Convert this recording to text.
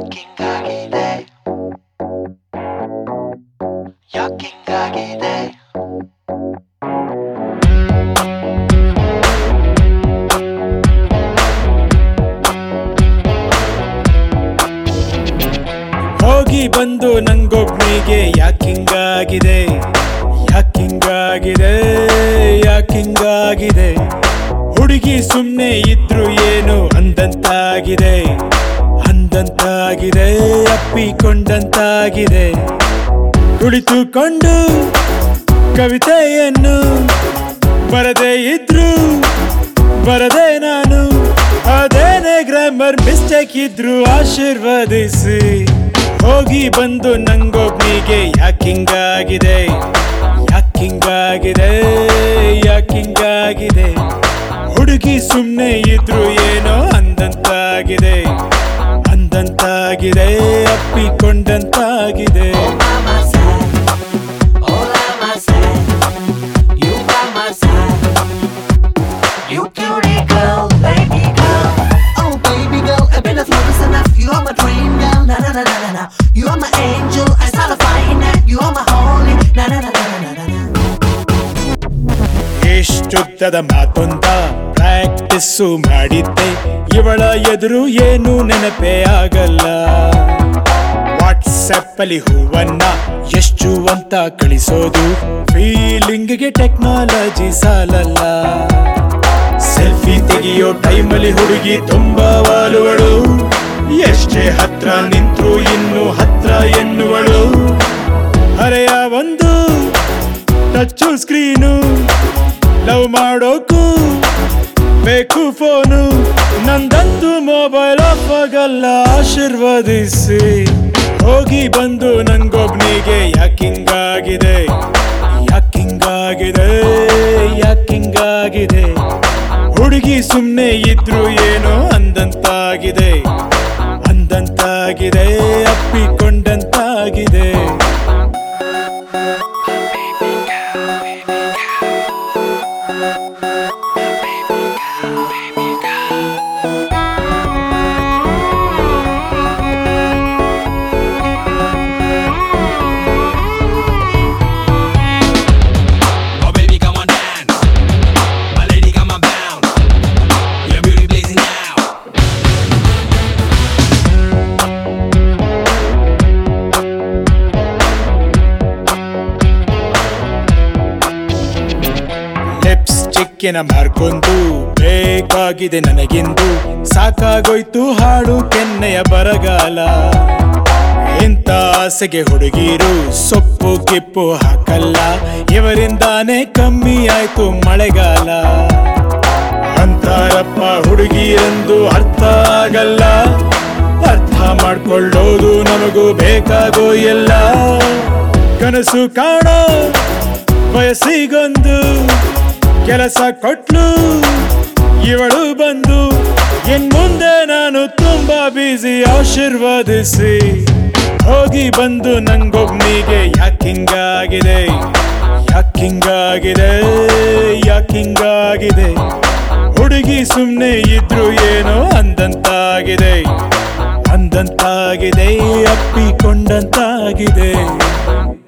ಯಾಕಿಂಗಾಗಿದೆ ಯಾಕಿಂಗಾಗಿದೆ ಹೋಗಿ ಬಂದು ನಂಗೊಬ್ನಿಗೆ ಯಾಕಿಂಗಾಗಿದೆ ಯಾಕಿಂಗಾಗಿದೆ ಯಾಕಿಂಗಾಗಿದೆ ಹುಡುಗಿ ಸುಮ್ನೆ ಇದ್ರು ಏನು ಅಂದಂತಾಗಿದೆ ಅಂದಂತಾಗಿದೆ ಅಪ್ಪಿಕೊಂಡಂತಾಗಿದೆ ಕುಳಿತುಕೊಂಡು ಕವಿತೆಯನ್ನು ಬರದೇ ಇದ್ರು ಬರದೆ ನಾನು ಅದೇನೇ ಗ್ರಾಮರ್ ಮಿಸ್ಟೇಕ್ ಇದ್ರು ಆಶೀರ್ವದಿಸಿ ಹೋಗಿ ಬಂದು ನಂಗೊಬ್ನಿಗೆ ಯಾಕಿಂಗಾಗಿದೆ ಯಾಕಿಂಗಾಗಿದೆ ಯಾಕಿಂಗಾಗಿದೆ ಹುಡುಗಿ ಸುಮ್ನೆ ಇದ್ರು ಏನೋ ಅಂದಂತಾಗಿದೆ ಅಂದಂತಾಗಿದೆ ಅಪ್ಪಿಕೊಂಡಂತಾಗಿದೆ Mama said, oh mama said, you by my side. You cutie girl, baby girl. Oh baby girl, I've been a love is enough. You are my dream girl, na na na na na na. You are my angel, I start a fire net. You are my holy, na na na na na na na. ಎಷ್ಟುದ್ದದ ಮಾತೊಂದ ಪ್ರಾಕ್ಟಿಸ್ಸು ಮಾಡಿದ್ದೆ ಇವಳ ಎದುರು ಏನು ನೆನಪೇ ಆಗಲ್ಲ WhatsApp ಅಲ್ಲಿ ಹೂವನ್ನ ಎಷ್ಟು ಅಂತ ಕಳಿಸೋದು ಫೀಲಿಂಗ್ಗೆ ಟೆಕ್ನಾಲಜಿ ಸಾಲಲ್ಲ ಸೆಲ್ಫಿ ತೆಗೆಯೋ ಟೈಮಲ್ಲಿ ಹುಡುಗಿ ತುಂಬಾ ವಾಲುವಳು ಎಷ್ಟೇ ಹತ್ರ ನಿಂತ್ರು ಇನ್ನು ಹತ್ರ ಎನ್ನುವಳು ಹರೆಯ ಒಂದು ಟಚ್ಚು ಸ್ಕ್ರೀನು ಲವ್ ಮಾಡೋಕು ಬೇಕು ಫೋನು ನಂದಂತೂ ಮೊಬೈಲ್ ಆಫ್ ಆಗಲ್ಲ ಆಶೀರ್ವದಿಸಿ ಹೋಗಿ ಬಂದು ನಂಗೊಬ್ನಿಗೆ ಯಾಕಿಂಗಾಗಿದೆ ಯಾಕಿಂಗಾಗಿದೆ ಯಾಕಿಂಗಾಗಿದೆ ಹುಡುಗಿ ಸುಮ್ನೆ ಇದ್ರು ಏನೋ ಅಂದಂತಾಗಿದೆ ಅಂದಂತಾಗಿದೆ ಅಪ್ಪಿಕೊಂಡಂತಾಗಿದೆ Oh baby, come on dance. My lady, come on bounce. Your beauty blazing now. ಲಿಪ್ಸ್ಟಿಕ್ಕಿನ ಮಾರ್ಕೊಂದು ಬೇಕಾಗಿದೆ ನನಗೆಂದು ಸಾಕಾಗೋಯ್ತು ಹಾಡು ಕೆನ್ನೆಯ ಬರಗಾಲ ಇಂಥ ಆಸೆಗೆ ಹುಡುಗಿರು ಸೊಪ್ಪು ಗಿಪ್ಪು ಹಾಕಲ್ಲ ಇವರಿಂದಾನೇ ಕಮ್ಮಿ ಆಯ್ತು ಮಳೆಗಾಲ ಅಂತಾರಪ್ಪ ಹುಡುಗಿಯೆಂದು ಅರ್ಥ ಆಗಲ್ಲ ಅರ್ಥ ಮಾಡ್ಕೊಳ್ಳೋದು ನಮಗೂ ಬೇಕಾಗೋ ಎಲ್ಲ ಕನಸು ಕಾಣೋ ವಯಸ್ಸಿಗೊಂದು ಕೆಲಸ ಕೊಟ್ಲು ಇವಳು ಬಂದು ಇನ್ ಮುಂದೆ ನಾನು ತುಂಬಾ ಬ್ಯುಸಿ ಆಶೀರ್ವದಿಸಿ ಹೋಗಿ ಬಂದು ನಂಗೊಬ್ನಿಗೆ ಯಾಕಿಂಗಾಗಿದೆ ಯಾಕಿಂಗಾಗಿದೆ ಯಾಕಿಂಗಾಗಿದೆ ಹುಡುಗಿ ಸುಮ್ನೆ ಇದ್ರು ಏನೋ ಅಂದಂತಾಗಿದೆ ಅಂದಂತಾಗಿದೆ ಅಪ್ಪಿಕೊಂಡಂತಾಗಿದೆ